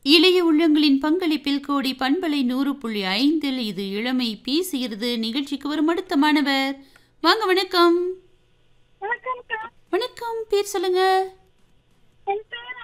இளைய உள்ளங்களின் பங்களிப்பில் கோடி பண்பலை நூறு புள்ளி ஐந்தில் இது இளமை பேசுகிறது நிகழ்ச்சிக்கு வரும் அடுத்த மாணவர் வாங்க வணக்கம் வணக்கம்க்கா வணக்கம் பேர் சொல்லுங்க என் பேர்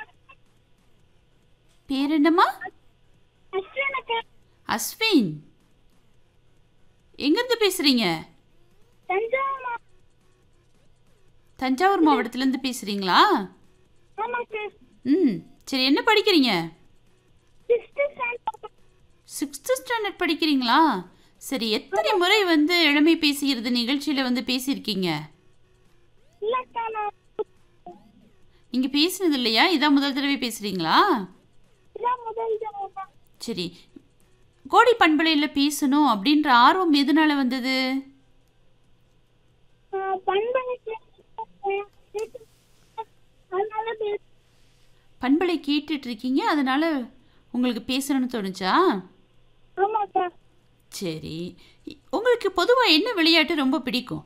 பேர் என்னம்மா அஸ்வினுக்கு அஸ்வின் எங்கிருந்து பேசுறீங்க தஞ்சாவூர் மா- தஞ்சாவூர் மாவட்டத்திலேருந்து பேசுறீங்களா ஆமாக்கா ம் சரி என்ன படிக்கிறீங்க சிக்ஸ்த்து ஸ்டாண்டர்ட் சிக்ஸ்த்து ஸ்டாண்டர்ட் படிக்கிறீங்களா சரி எத்தனை முறை வந்து இளமை பேசுகிறது நிகழ்ச்சியில் வந்து பேசியிருக்கீங்க இல்லக்கா நான் நீங்கள் பேசினது இல்லையா இதான் முதல் தடவை பேசுகிறீங்களா இதான் முதல் தடவை சரி கோடி பண்பலையில் பேசணும் அப்படின்ற ஆர்வம் எதனால வந்தது பண்பனுக்கு அதனால பேச- பண்பலை கேட்டுட்டு இருக்கீங்க அதனால உங்களுக்கு பேசணும்னு தோணுச்சா ஆமாக்கா சரி இ- உங்களுக்கு பொதுவாக என்ன விளையாட்டு ரொம்ப பிடிக்கும்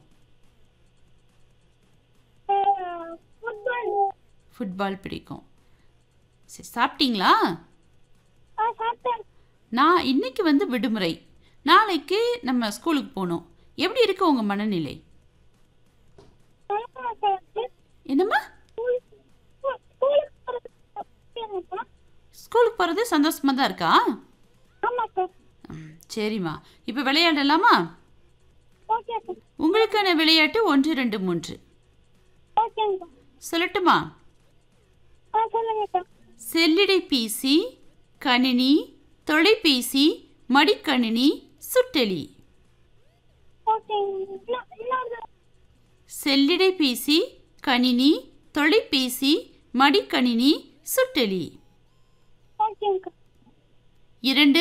ஃபுட்பால் ஃபுட்பால் பிடிக்கும் சரி சாப்பிட்டீங்களா ஆ சாப்பிட்டேன் நான் இன்னைக்கு வந்து விடுமுறை நாளைக்கு நம்ம ஸ்கூலுக்கு போகணும் எப்படி இருக்கு உங்கள் மனநிலை ஆமாக்கா என்னம்மா ஸ்கூல் ஸ்கூலுக்கு போகிறது ஓகேங்கக்கா ஸ்கூலுக்கு போகிறது சந்தோஷமாக தான் இருக்கா ஆமாக்கா ம், சரிம்மா இப்போ விளையாடலாமா ஓகேக்கா உங்களுக்கான விளையாட்டு ஒன்று ரெண்டு மூன்று ஓகேங்கக்கா சொல்லட்டுமா ஆ சொல்லுங்கக்கா செல்லிடை பேசி கணினி தொலைபேசி மடிக்கணினி சுட்டெலி ஓகேங்க இன்னும் இன்னொரு செல்லிடை பேசி கணினி தொலைபேசி மடிக்கணினி சுட்டெலி ஓகேங்கக்கா இரண்டு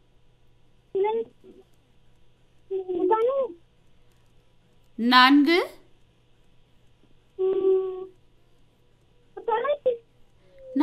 நன்- தனு நான்கு